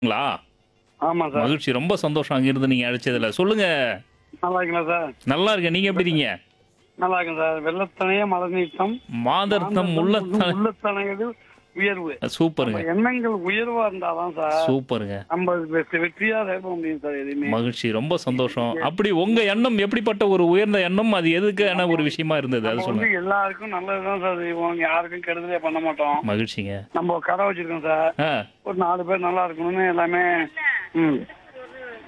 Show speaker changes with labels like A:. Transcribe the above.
A: ங்களா
B: ஆமா சார்
A: மகிழ்ச்சி ரொம்ப சந்தோஷம் அங்கிருந்து நீங்க அழைச்சதுல சொல்லுங்க
B: நல்லா இருக்கீங்களா சார்
A: நல்லா இருக்கேன் நீங்க எப்படி இருக்கீங்க
B: நல்லா இருக்கேன் சார் வெள்ளத்தனைய மத நீட்டம்
A: மாதர்த்தம் உள்ள
B: உள்ளத்தனையது உயர்வு
A: சூப்பருங்க
B: நம்ம எண்ணங்கள் உயர்வா இருந்தாதான் சார்
A: சூப்பருங்க
B: நம்ம வெ- வெற்றியா செயல்பட முடியும் சார் எதுவுமே
A: மகிழ்ச்சி ரொம்ப சந்தோஷம் அப்படி உங்க எண்ணம் எப்படிப்பட்ட ஒரு உயர்ந்த எண்ணம் அது எதுக்கான ஒரு விஷயமா இருந்தது அது
B: நம்ம
A: சொல்லுங்க
B: வந்து எல்லாருக்கும் நல்லதுதான் சார் செய்வோம் யாருக்கும் கெடுதலே பண்ண மாட்டோம்
A: மகிழ்ச்சிங்க
B: நம்ம ஒரு கடை வச்சிருக்கோம் சார்
A: ஆ
B: ஒரு நாலு பேர் நல்லா இருக்கணும்னு எல்லாமே ம்